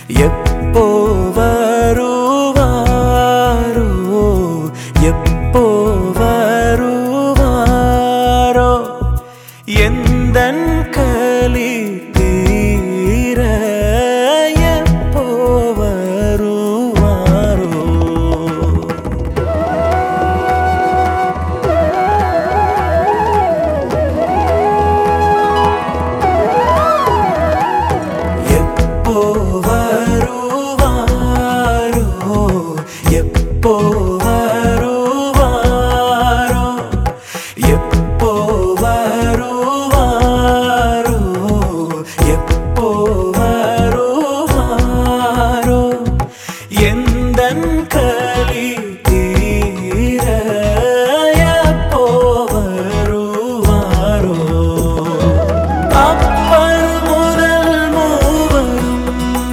எப்போ வருவாரோ எப்போ வருவாரோ எந்தன் களி தீர எப்போ வருவாரோ எப்போ வருவாரோ எப்போ வருவாரோ எப்போ வருவாரோ எப்போ வருவாரோ எந்தன் களி தீர எப்போ வருவாரோ அப்பர் முதல் மூவரும்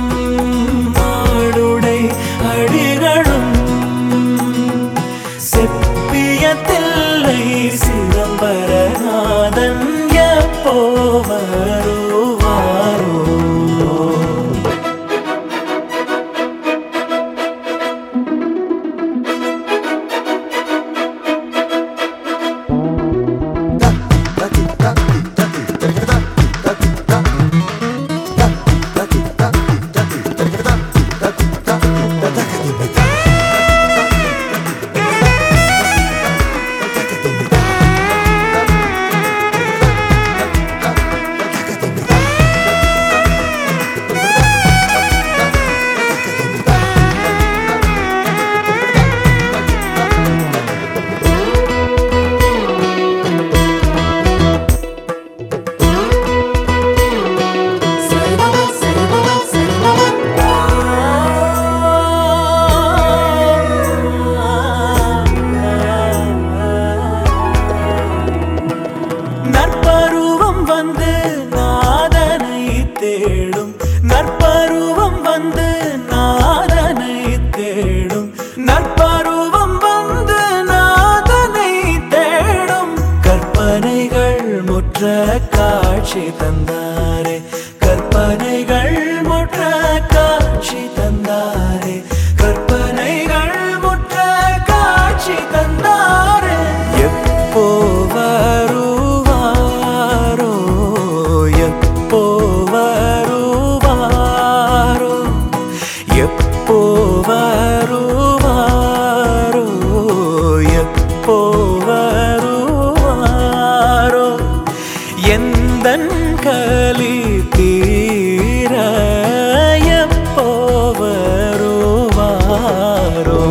மாடுடை அடிகளும் செப்பிய தில்லை சிதம்பரநாதன் எப்போ வருவாரோ சரிகம சரிகம நற்பருவம் வந்து நாதனை தேடும் நற்பருவம் வந்து நாதனை தேடும் நற்பருவம் வந்து நாதனை தேடும் கற்பனைகள் முற்ற காட்சி தந்தாரே கற்பனைகள் முற்ற காட்சி தந்தாரே கற்பனைகள் முற்ற காட்சி தந்தாரே எப்போ வருவாரோ எப்போ வருவாரோ எப்போ வருவாரோ எப்போ வருவாரோ எந்தன் களி தீர எப்போ வருவாரோ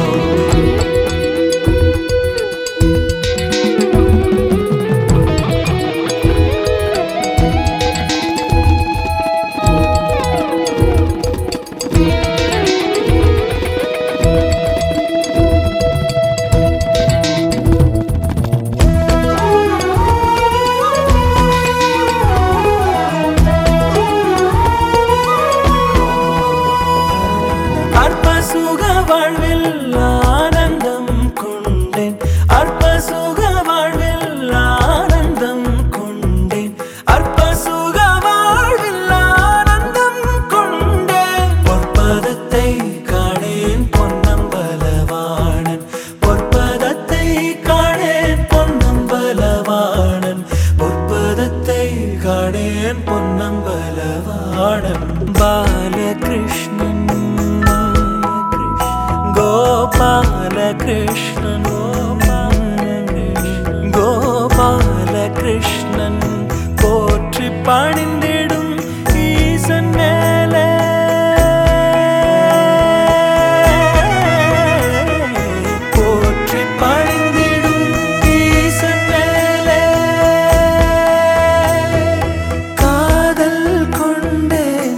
அற்ப சுக வாழ்வில் ஆனந்தம் கொண்டேன் அற்ப சுக வாழ்வில் ஆனந்தம் கொண்டேன் அற்ப சுக வாழ்வில் ஆனந்தம் கொண்டேன் பொற்பதத்தை காணேன் பொன்னம்பலவாணன் பொற்பதத்தை காணேன் பொன்னம்பலவாணன் பொற்பதத்தை காணேன் பொன்னம்பலவாணன் பாலகிருஷ்ணன் கோபாலகிருஷ்ணன் கோபாலகிருஷ்ணன் போற்றி பணிந்திடும் ஈசன் மேலே போற்றி பணிந்திடும் ஈசன் மேலே காதல் கொண்டேன்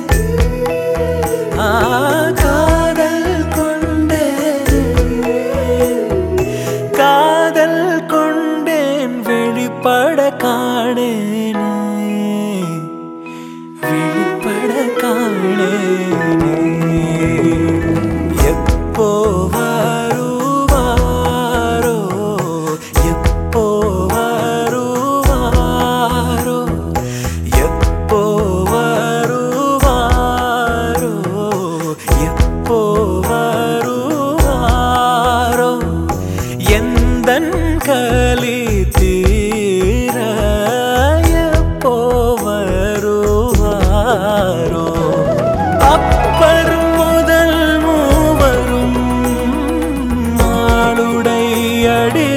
ஆ காதல் கொண்டேன்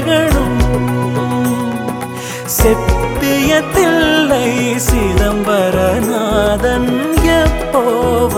கேட்கணும் செப்பியத்தில்லை சிதம்பரநாதன் எப்போ